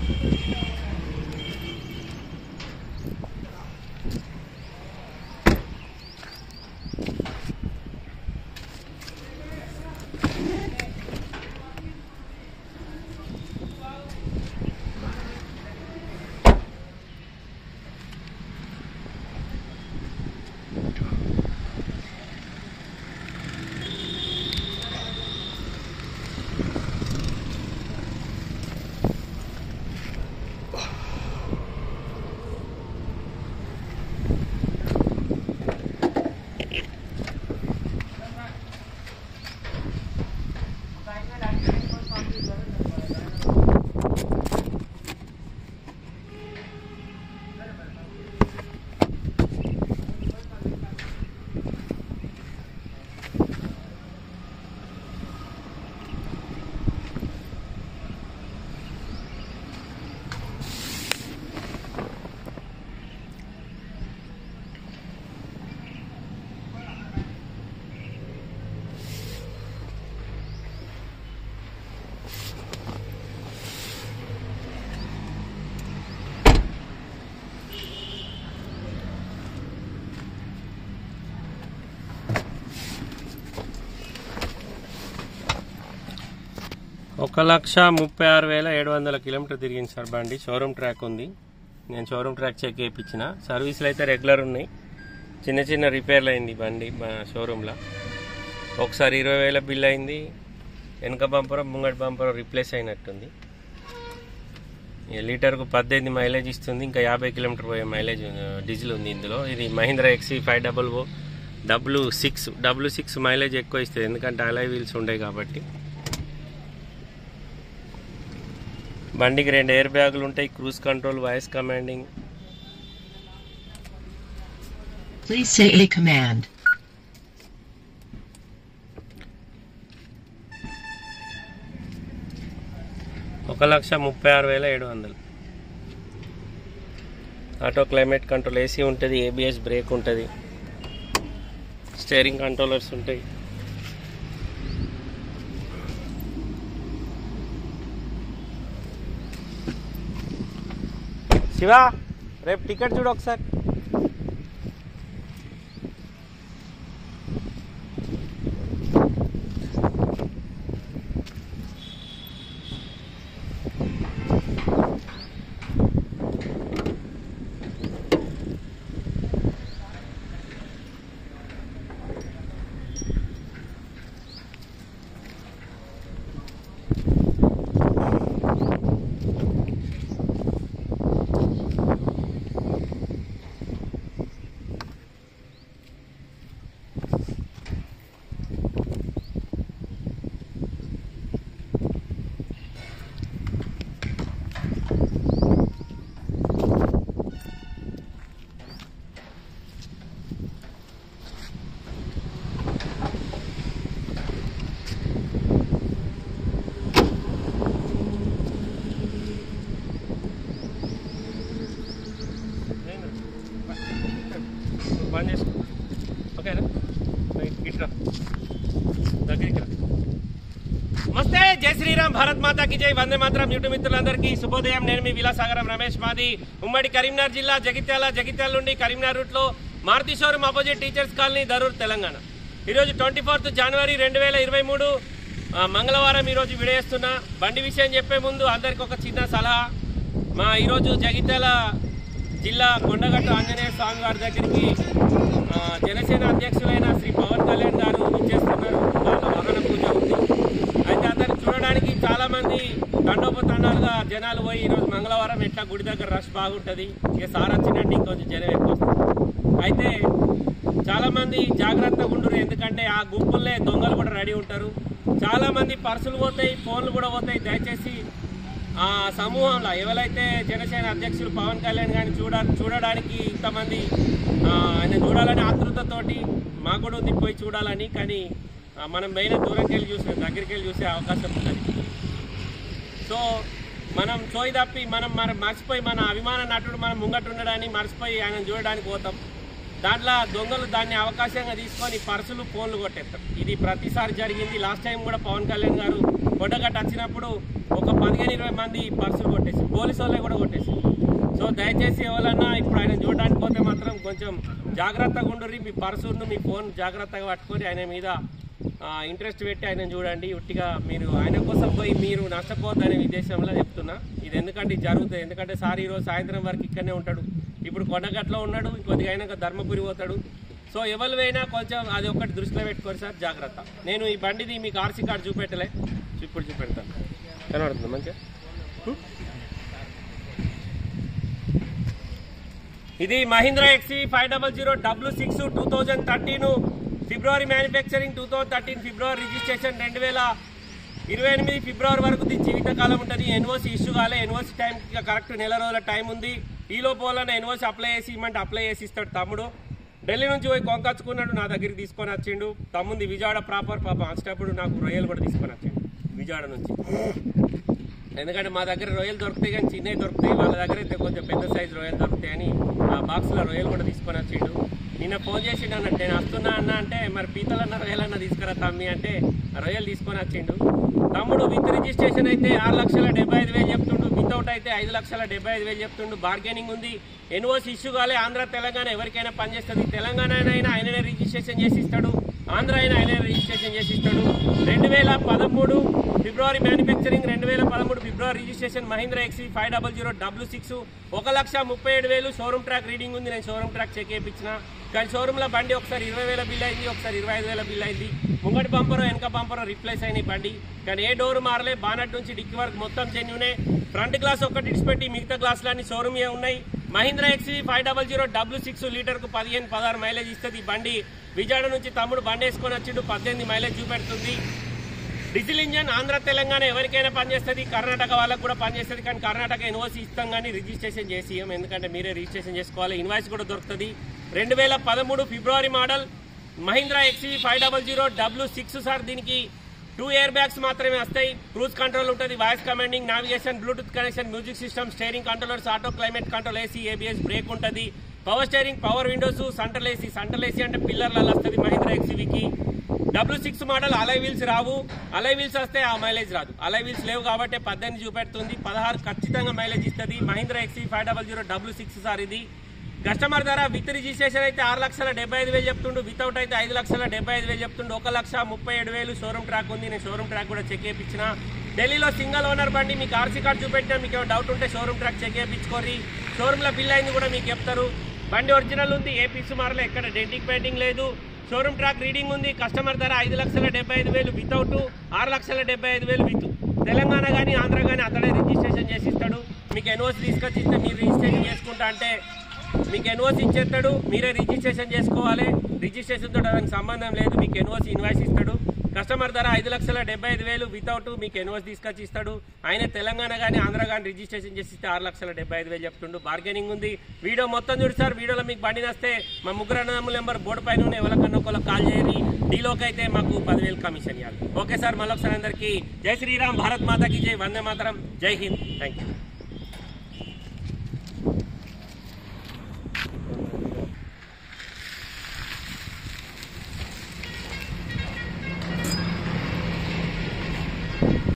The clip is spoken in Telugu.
ఒక లక్ష ముప్పై ఆరు వేల ఏడు వందల కిలోమీటర్ తిరిగింది సార్ బండి షోరూమ్ ట్రాక్ ఉంది నేను షోరూమ్ ట్రాక్ చెక్ చేయించిన సర్వీసులు అయితే రెగ్యులర్ ఉన్నాయి చిన్న చిన్న రిపేర్లు అయింది బండి మా షోరూంలో ఒకసారి ఇరవై వేల బిల్ అయింది వెనక బంపర్ ముంగటి బంపర్ రిప్లేస్ అయినట్టుంది ఇక లీటర్కు పద్దెనిమిది మైలేజ్ ఇస్తుంది ఇంకా యాభై కిలోమీటర్ పోయే మైలేజ్ ఆ, డీజిల్ ఉంది ఇందులో ఇది Mahindra XUV five double O W six W six mileage ఎక్కువ ఇస్తుంది ఎందుకంటే అలై వీల్స్ ఉండేవి కాబట్టి బండికి రెండు ఎయిర్ బ్యాగులు ఉంటాయి cruise control voice commanding Please say a command. ఒక లక్ష ముప్పై ఆరు వేల ఏడు వందలు ఆటో క్లైమేట్ కంట్రోల్ ఏసీ ఉంటుంది ఏబిఎస్ బ్రేక్ ఉంటుంది స్టీరింగ్ కంట్రోలర్స్ ఉంటాయి శివ రేపు టికెట్ చూడు ఒకసారి బంద్ చేసుకో ఓకేనా రైట్, ఇట్రా దగ్గరికి రా నమస్తే జై శ్రీరామ్ భారత్ మాతాకి జై వందే మాత్రం యూట్యూబ్ మిత్రులందరికీ శుభోదయం నేను మీ విలాసాగరం రమేష్ మాది ఉమ్మడి కరీంనగర్ జిల్లా జగిత్యాల జగిత్యాల నుండి కరీంనగర్ రూట్లో Maruti showroom opposite teachers colony Darur Telangana ఈరోజు ట్వంటీ ఫోర్త్ జనవరి రెండు వేల ఇరవై మూడు ఆ, మంగళవారం ఈరోజు విడేస్తున్నా బండి విషయం చెప్పే ముందు అందరికి ఒక చిన్న సలహా మా ఈరోజు జగిత్యాల జిల్లా కొండగట్టు ఆంజనేయ స్వామి వారి దగ్గరికి ఆ, జనసేన అధ్యక్షులైన శ్రీ పవన్ కళ్యాణ్ గారు ఇచ్చేస్తున్నారు వాళ్ళ వాహన పూజ ఉంది అయితే అతను చూడడానికి చాలా మంది తండోపతండాలుగా జనాలు పోయి ఈరోజు మంగళవారం ఎట్లా గుడి దగ్గర రష్ బాగుంటుంది ఇక సార్ వచ్చినట్టు ఇంకొంచెం జనం ఎక్కువ వస్తుంది అయితే చాలా మంది జాగ్రత్తగా ఉండరు ఎందుకంటే ఆ గుంపుల్లే దొంగలు కూడా రెడీ ఉంటారు చాలా మంది పర్సులు పోతాయి ఫోన్లు కూడా పోతాయి దయచేసి ఆ సమూహంలో ఎవరైతే జనసేన అధ్యక్షులు పవన్ కళ్యాణ్ గారిని చూడ చూడడానికి ఇంతమంది ఆ, ఆయన చూడాలని ఆతృతతోటి మాకు కూడా ఉంది పోయి చూడాలని కానీ ఆ, మనం మెయిన్ దూరంకి వెళ్ళి చూసే దగ్గరికి వెళ్ళి చూసే అవకాశం ఉంటుంది సో మనం చోయి తప్పి మనం మన మర్చిపోయి మన అభిమాన నటుడు మనం ముంగట ఉండడాన్ని మర్చిపోయి ఆయన చూడడానికి పోతాం దాంట్లో దొంగలు దాన్ని అవకాశంగా తీసుకొని పర్సులు ఫోన్లు కొట్టేస్తారు ఇది ప్రతిసారి జరిగింది లాస్ట్ టైం కూడా పవన్ కళ్యాణ్ గారు కొండగట్ట వచ్చినప్పుడు ఒక పదిహేను ఇరవై మంది పర్సులు కొట్టేసి పోలీసు వాళ్ళే కూడా కొట్టేసి సో దయచేసి ఎవరన్నా ఇప్పుడు ఆయన చూడడానికి పోతే మాత్రం కొంచెం జాగ్రత్తగా ఉండుర్రి మీ పర్సును మీ ఫోన్ జాగ్రత్తగా పట్టుకొని ఆయన మీద ఇంట్రెస్ట్ పెట్టి ఆయన చూడండి ఉట్టిగా మీరు ఆయన కోసం పోయి మీరు నష్టపోద్దనే ఉద్దేశంలో చెప్తున్నా ఇది ఎందుకంటే ఇది జరుగుతుంది ఎందుకంటే సార్ ఈరోజు సాయంత్రం వరకు ఇక్కడనే ఉంటాడు ఇప్పుడు కొండగట్లో ఉన్నాడు కొద్దిగా అయినాక ధర్మపురి పోతాడు సో ఎవరివైనా కొంచెం అది ఒక్కటి దృష్టిలో పెట్టుకోరు సార్ జాగ్రత్త నేను ఈ బండిది మీకు ఆర్సీ కార్డు చూపెట్టలే ఇప్పుడు చూపెడతాను కనబడుతుంది మంచిగా ఇది Mahindra XUV five double zero W six two thousand thirteen February manufacturing two thousand thirteen February registration రెండు వేల ఇరవై ఎనిమిది ఫిబ్రవరి వరకు దీని జీవితకాలం ఉంటుంది ఎన్ఓసి ఇష్యూ కాలే ఎన్ఓసి టైం కరెక్ట్ నెల రోజుల టైం ఉంది ఈ లోపల ఎన్ఓసి అప్లై చేసి ఇమ్మంటే అప్లై చేసి ఇస్తాడు తమ్ముడు ఢిల్లీ నుంచి పోయి కొంకచ్చుకున్నాడు నా దగ్గరికి తీసుకొని వచ్చిండు తమ్ముంది విజయవాడ ప్రాపర్ పాప వచ్చేటప్పుడు నాకు రొయ్యలు కూడా తీసుకొని వచ్చిండు విజయవాడ నుంచి ఎందుకంటే మా దగ్గర రొయ్యలు దొరుకుతాయి కానీ చిన్నవి దొరుకుతాయి వాళ్ళ దగ్గర అయితే కొంచెం పెద్ద సైజు రొయ్యలు దొరుకుతాయి అని ఆ బాక్స్లో రొయ్యలు కూడా తీసుకొని వచ్చిండు నిన్న ఫోన్ చేసిండు అన్నట్టు నేను వస్తున్నా అన్న అంటే మరి పీతలన్న రొయ్యలన్న తీసుకురా తమ్మి అంటే ఆ రొయ్యలు తీసుకొని వచ్చిండు తమ్ముడు విత్ రిజిస్ట్రేషన్ అయితే ఆరు లక్షల డెబ్బై ఐదు వేలు చెప్తుండు వితౌట్ అయితే ఐదు లక్షల డెబ్బై ఐదు వేలు చెప్తుండు బార్గెనింగ్ ఉంది ఎన్ఓసి ఇష్యూ కాలే ఆంధ్ర తెలంగాణ ఎవరికైనా పనిచేస్తుంది తెలంగాణ అయినా ఆయననే రిజిస్ట్రేషన్ చేసి ఇస్తాడు ఆంధ్ర అయినా ఆయనే రిజిస్ట్రేషన్ చేసి ఇస్తాడు రెండు వేల పదమూడు ఫిబ్రవరి మ్యానుఫ్యాక్చరింగ్ రెండు వేల పదమూడు ఫిబ్రవరి registration Mahindra XUV five double zero W six ఒక లక్ష ముప్పై ఏడు వేలు షోరూమ్ ట్రాక్ రీడింగ్ ఉంది నేను షోరూమ్ ట్రాక్ చెక్ చేయించిన కానీ షోరూంలో బండి ఒకసారి ఇరవై వేల బిల్ అయింది ఒకసారి ఇరవై ఐదు వేల బిల్ అయింది ముంగటి బంపర్ వెనక బంపర్ రిప్లేస్ అయినాయి బండి కానీ ఏ డోర్ మారలే బానట్ నుంచి డిక్కి వరకు మొత్తం జెన్యునే ఫ్రంట్ గ్లాస్ ఒక్కటి ఇడిచిపెట్టి మిగతా గ్లాసులన్నీ షోరూమ్ ఉన్నాయి Mahindra XUV five double zero W six లీటర్కు పదిహేను పదహారు మైలేజ్ ఇస్తుంది ఈ బండి విజయవాడ నుంచి తమ్ముడు బండి వేసుకొని వచ్చిండు పద్దెనిమిది మైలేజ్ చూపెడుతుంది డీజిల్ ఇంజన్ ఆంధ్ర తెలంగాణ ఎవరికైనా పనిచేస్తుంది కర్ణాటక వాళ్ళకు కూడా పనిచేస్తుంది కానీ కర్ణాటక ఎన్ఓసి ఇస్తాం కానీ రిజిస్ట్రేషన్ చేసి ఇవ్వం ఎందుకంటే మీరే రిజిస్ట్రేషన్ చేసుకోవాలి ఇన్వాయిస్ కూడా దొరుకుతుంది రెండు వేల పదమూడు ఫిబ్రవరి model Mahindra XUV five double zero W six sir దీనికి టూ ఇయర్ బ్యాగ్స్ మాత్రమే వస్తాయి క్రూజ్ కంట్రోల్ ఉంటుంది voice commanding navigation bluetooth connection music system steering controllers auto climate control AC ABS brake ఉంటుంది power steering power windows central AC central AC అంటే పిల్లర్లలో వస్తుంది మహీంద్రా ఎక్సీవీకి W six model alloy wheels రావు అలై వీల్స్ వస్తే ఆ మైలేజ్ రాదు అలై వీల్స్ లేవు కాబట్టి పద్దెనిమిది చూపెడుతుంది పదహారు ఖచ్చితంగా మైలేజ్ ఇస్తుంది Mahindra XUV five double zero W six sir ఇది కస్టమర్ ధర విత్ రిజిస్ట్రేషన్ అయితే ఆరు లక్షల డెబ్బై ఐదు వేలు చెప్తుండు వితౌట్ అయితే ఐదు లక్షల డెబ్బై ఐదు వేలు చెప్తుండు ఒక లక్ష ముప్పై ఏడు వేలు షోరూమ్ ట్రాక్ ఉంది నేను షోరూమ్ ట్రాక్ కూడా చెక్ చేయించిన ఢిల్లీలో సింగల్ ఓనర్ బండి మీకు ఆర్సీ కార్డు చూపెట్టినా మీకు ఏమైనా డౌట్ ఉంటే షోరూమ్ ట్రాక్ చెక్ చేయించుకోరి షోరూమ్లో బిల్ అయింది కూడా మీకు చెప్తారు బండి ఒరిజినల్ ఉంది ఏ పీసు మారలే ఎక్కడ డెంటింగ్ పెయింటింగ్ లేదు షోరూమ్ ట్రాక్ రీడింగ్ ఉంది కస్టమర్ ధర ఐదు లక్షల డెబ్బై ఐదు వేలు వితౌట్ ఆరు లక్షల డెబ్బై ఐదు వేలు విత్ తెలంగాణ కానీ ఆంధ్ర కానీ అతడే రిజిస్ట్రేషన్ చేసి ఇస్తాడు మీకు ఎన్ఓసి తీసుకొచ్చి ఇస్తే మీరు రిజిస్ట్రేషన్ చేసుకుంటా అంటే మీకు ఎన్ఓసి ఇచ్చేస్తాడు మీరే రిజిస్ట్రేషన్ చేసుకోవాలి రిజిస్ట్రేషన్ తోటి దానికి సంబంధం లేదు మీకు ఎన్ఓసి ఇన్వాయిస్ ఇస్తాడు కస్టమర్ ధర ఐదు లక్షల డెబ్బై ఐదు వేలు వితౌట్ మీకు ఎన్ఓసి తీసుకొచ్చి ఇస్తాడు ఆయన తెలంగాణ కానీ ఆంధ్ర కానీ రిజిస్ట్రేషన్ చేసి ఇస్తే ఆరు లక్షల డెబ్బై ఐదు వేలు చెప్తుండు బార్గెనింగ్ ఉంది వీడియో మొత్తం చూడు సార్ వీడియోలో మీకు బండి నస్తే మా ముగ్గురు అన్నదమ్ముల నెంబర్ బోర్డు పైన ఉన్న ఎవరికన్నా ఒకళ్ళకి కాల్ చేయరి డీలోకి అయితే మాకు పదివేలు కమిషన్ ఇవ్వాలి ఓకే సార్ మళ్ళొకసారి అందరికీ జై శ్రీరామ్ భారత్ మాతాకి జై వందే మాతరం జై హింద్ థ్యాంక్ యూ